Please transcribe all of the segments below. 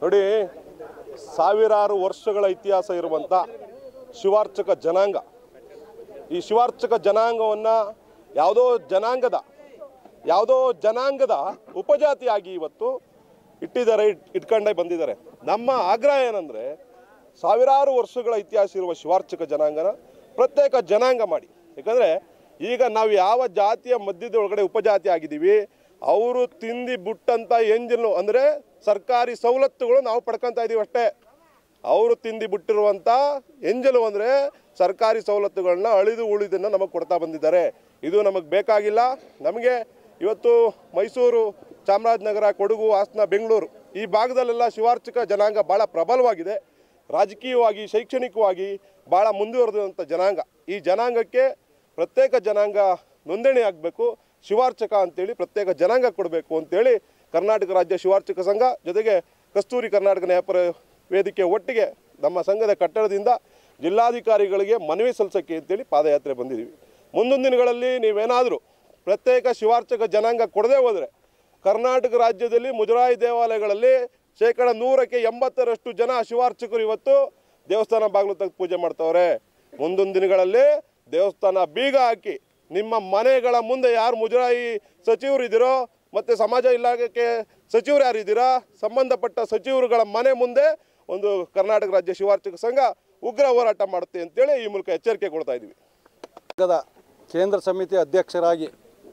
ನೋಡಿ ಸಾವಿರಾರು ವರ್ಷಗಳ ಇತಿಹಾಸ ಇರುವಂಥ ಶಿವಾರ್ಚಕ ಜನಾಂಗ ಈ ಶಿವಾರ್ಚಕ ಜನಾಂಗವನ್ನು ಯಾವುದೋ ಜನಾಂಗದ ಯಾವುದೋ ಜನಾಂಗದ ಉಪಜಾತಿಯಾಗಿ ಇವತ್ತು ಇಟ್ಟಿದ್ದಾರೆ ಇಟ್ ಇಟ್ಕೊಂಡೇ ಬಂದಿದ್ದಾರೆ ನಮ್ಮ ಆಗ್ರಹ ಏನಂದರೆ ಸಾವಿರಾರು ವರ್ಷಗಳ ಇತಿಹಾಸ ಇರುವ ಶಿವಾರ್ಚಕ ಜನಾಂಗನ ಪ್ರತ್ಯೇಕ ಜನಾಂಗ ಮಾಡಿ ಯಾಕಂದರೆ ಈಗ ನಾವು ಯಾವ ಜಾತಿಯ ಮಧ್ಯದ ಒಳಗಡೆ ಉಪಜಾತಿ ಆಗಿದ್ದೀವಿ ಅವರು ತಿಂದಿ ಬಿಟ್ಟಂಥ ಎಂಜಲು ಅಂದರೆ ಸರ್ಕಾರಿ ಸವಲತ್ತುಗಳು ನಾವು ಪಡ್ಕೊತಾ ಇದ್ದೀವಿ ಅಷ್ಟೇ ಅವರು ತಿಂದಿ ಬಿಟ್ಟಿರುವಂಥ ಎಂಜಲು ಅಂದರೆ ಸರ್ಕಾರಿ ಸವಲತ್ತುಗಳನ್ನ ಅಳಿದು ಉಳಿದನ್ನು ನಮಗೆ ಕೊಡ್ತಾ ಬಂದಿದ್ದಾರೆ ಇದು ನಮಗೆ ಬೇಕಾಗಿಲ್ಲ ನಮಗೆ ಇವತ್ತು ಮೈಸೂರು ಚಾಮರಾಜನಗರ ಕೊಡಗು ಹಾಸನ ಬೆಂಗಳೂರು ಈ ಭಾಗದಲ್ಲೆಲ್ಲ ಶಿವಾರ್ಚಕ ಜನಾಂಗ ಭಾಳ ಪ್ರಬಲವಾಗಿದೆ ರಾಜಕೀಯವಾಗಿ ಶೈಕ್ಷಣಿಕವಾಗಿ ಭಾಳ ಮುಂದುವರೆದಂಥ ಜನಾಂಗ ಈ ಜನಾಂಗಕ್ಕೆ ಪ್ರತ್ಯೇಕ ಜನಾಂಗ ನೋಂದಣಿ ಆಗಬೇಕು ಶಿವಾರ್ಚಕ ಅಂತೇಳಿ ಪ್ರತ್ಯೇಕ ಜನಾಂಗ ಕೊಡಬೇಕು ಅಂತೇಳಿ ಕರ್ನಾಟಕ ರಾಜ್ಯ ಶಿವಾರ್ಚಕ ಸಂಘ ಜೊತೆಗೆ ಕಸ್ತೂರಿ ಕರ್ನಾಟಕ ನ್ಯಾಯಪರ ವೇದಿಕೆ ಒಟ್ಟಿಗೆ ನಮ್ಮ ಸಂಘದ ಕಟ್ಟಡದಿಂದ ಜಿಲ್ಲಾಧಿಕಾರಿಗಳಿಗೆ ಮನವಿ ಸಲ್ಲಿಸೋಕ್ಕೆ ಅಂತೇಳಿ ಪಾದಯಾತ್ರೆ ಬಂದಿದ್ದೀವಿ ಮುಂದೊಂದು ದಿನಗಳಲ್ಲಿ ನೀವೇನಾದರೂ ಪ್ರತ್ಯೇಕ ಶಿವಾರ್ಚಕ ಜನಾಂಗ ಕೊಡದೇ ಹೋದರೆ ಕರ್ನಾಟಕ ರಾಜ್ಯದಲ್ಲಿ ಮುಜರಾಯಿ ದೇವಾಲಯಗಳಲ್ಲಿ ಶೇಕಡ ನೂರಕ್ಕೆ ಎಂಬತ್ತರಷ್ಟು ಜನ ಶಿವಾರ್ಚಕರು ಇವತ್ತು ದೇವಸ್ಥಾನ ಬಾಗಿಲು ತೆಗೆದು ಪೂಜೆ ಮಾಡ್ತವ್ರೆ ಮುಂದೊಂದು ದಿನಗಳಲ್ಲಿ ದೇವಸ್ಥಾನ ಬೀಗ ಹಾಕಿ ನಿಮ್ಮ ಮನೆಗಳ ಮುಂದೆ ಯಾರು ಮುಜರಾಯಿ ಸಚಿವರು ಇದ್ದೀರೋ ಮತ್ತು ಸಮಾಜ ಇಲಾಖೆ ಸಚಿವರು ಯಾರು ಇದ್ದೀರಾ ಸಂಬಂಧಪಟ್ಟ ಸಚಿವರುಗಳ ಮನೆ ಮುಂದೆ ಒಂದು ಕರ್ನಾಟಕ ರಾಜ್ಯ ಶಿವಾರ್ಚಕ ಸಂಘ ಉಗ್ರ ಹೋರಾಟ ಮಾಡುತ್ತೆ ಅಂತೇಳಿ ಈ ಮೂಲಕ ಎಚ್ಚರಿಕೆ ಕೊಡ್ತಾ ಇದ್ದೀವಿ ಸಂಘದ ಕೇಂದ್ರ ಸಮಿತಿ ಅಧ್ಯಕ್ಷರಾಗಿ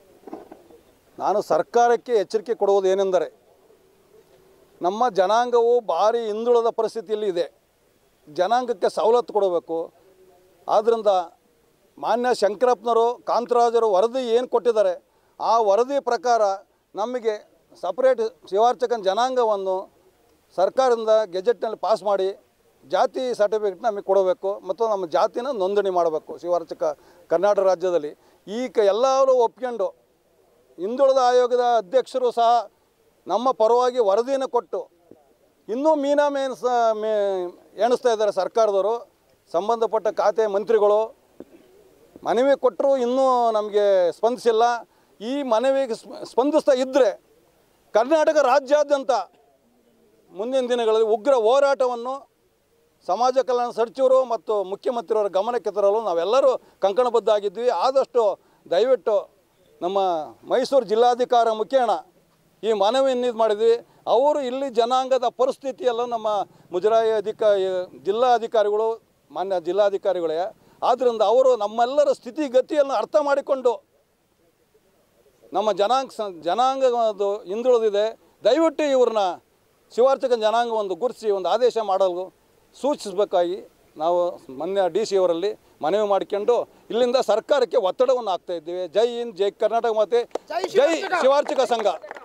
ನಾನು ಸರ್ಕಾರಕ್ಕೆ ಎಚ್ಚರಿಕೆ ಕೊಡುವುದು ಏನೆಂದರೆ ನಮ್ಮ ಜನಾಂಗವು ಭಾರಿ ಹಿಂದುಳಿದ ಪರಿಸ್ಥಿತಿಯಲ್ಲಿ ಇದೆ ಜನಾಂಗಕ್ಕೆ ಸವಲತ್ತು ಕೊಡಬೇಕು ಆದ್ದರಿಂದ ಮಾನ್ಯ ಶಂಕರಪ್ಪನವರು ಕಾಂತರಾಜರು ವರದಿ ಏನು ಕೊಟ್ಟಿದ್ದಾರೆ ಆ ವರದಿ ಪ್ರಕಾರ ನಮಗೆ ಸಪ್ರೇಟ್ ಶಿವಾರ್ಚಕನ ಜನಾಂಗವನ್ನು ಸರ್ಕಾರದಿಂದ ಗೆಜೆಟ್ನಲ್ಲಿ ಪಾಸ್ ಮಾಡಿ ಜಾತಿ ಸರ್ಟಿಫಿಕೇಟ್ ನಮಗೆ ಕೊಡಬೇಕು ಮತ್ತು ನಮ್ಮ ಜಾತಿನ ನೋಂದಣಿ ಮಾಡಬೇಕು ಶಿವಾರ್ಚಕ ಕರ್ನಾಟಕ ರಾಜ್ಯದಲ್ಲಿ ಈಗ ಎಲ್ಲರೂ ಒಪ್ಕೊಂಡು ಹಿಂದುಳಿದ ಆಯೋಗದ ಅಧ್ಯಕ್ಷರು ಸಹ ನಮ್ಮ ಪರವಾಗಿ ವರದಿಯನ್ನು ಕೊಟ್ಟು ಇನ್ನೂ ಮೀನಾ ಮೇನ್ಸ ಮೇ ಎಣಿಸ್ತಾ ಇದ್ದಾರೆ ಸರ್ಕಾರದವರು ಸಂಬಂಧಪಟ್ಟ ಖಾತೆ ಮಂತ್ರಿಗಳು ಮನವಿ ಕೊಟ್ಟರು ಇನ್ನೂ ನಮಗೆ ಸ್ಪಂದಿಸಿಲ್ಲ ಈ ಮನವಿಗೆ ಸ್ಪ- ಸ್ಪಂದಿಸ್ತಾ ಇದ್ದರೆ ಕರ್ನಾಟಕ ರಾಜ್ಯಾದ್ಯಂತ ಮುಂದಿನ ದಿನಗಳಲ್ಲಿ ಉಗ್ರ ಹೋರಾಟವನ್ನು ಸಮಾಜ ಕಲ್ಯಾಣ ಸಚಿವರು ಮತ್ತು ಮುಖ್ಯಮಂತ್ರಿಯವರ ಗಮನಕ್ಕೆ ತರಲು ನಾವೆಲ್ಲರೂ ಕಂಕಣಬದ್ಧ ಆಗಿದ್ವಿ ಆದಷ್ಟು ದಯವಿಟ್ಟು ನಮ್ಮ ಮೈಸೂರು ಜಿಲ್ಲಾಧಿಕಾರ ಮುಖೇಣ ಈ ಮನವಿಯನ್ನು ಇದು ಮಾಡಿದ್ವಿ ಅವರು ಇಲ್ಲಿ ಜನಾಂಗದ ಪರಿಸ್ಥಿತಿಯೆಲ್ಲ ನಮ್ಮ ಮುಜರಾಯಿ ಅಧಿಕಾರಿ ಜಿಲ್ಲಾ ಅಧಿಕಾರಿಗಳು ಮಾನ್ಯ ಜಿಲ್ಲಾಧಿಕಾರಿಗಳೇ ಆದ್ದರಿಂದ ಅವರು ನಮ್ಮೆಲ್ಲರ ಸ್ಥಿತಿಗತಿಯನ್ನು ಅರ್ಥ ಮಾಡಿಕೊಂಡು ನಮ್ಮ ಜನಾಂಗ ಸ- ಜನಾಂಗ ಒಂದು ಹಿಂದುಳಿದಿದೆ ದಯವಿಟ್ಟು ಇವ್ರನ್ನ ಶಿವಾರ್ಚಕ ಜನಾಂಗ ಒಂದು ಗುರುತಿಸಿ ಒಂದು ಆದೇಶ ಮಾಡಲು ಸೂಚಿಸಬೇಕಾಗಿ ನಾವು ಮೊನ್ನೆ ಡಿ ಸಿ ಅವರಲ್ಲಿ ಮನವಿ ಮಾಡಿಕೊಂಡು ಇಲ್ಲಿಂದ ಸರ್ಕಾರಕ್ಕೆ ಒತ್ತಡವನ್ನು ಹಾಕ್ತಾ ಇದ್ದೀವಿ ಜೈ ಹಿಂದ್ ಜೈ ಕರ್ನಾಟಕ ಮಾತೆ ಜೈ ಶಿವಾರ್ಚಕ ಸಂಘ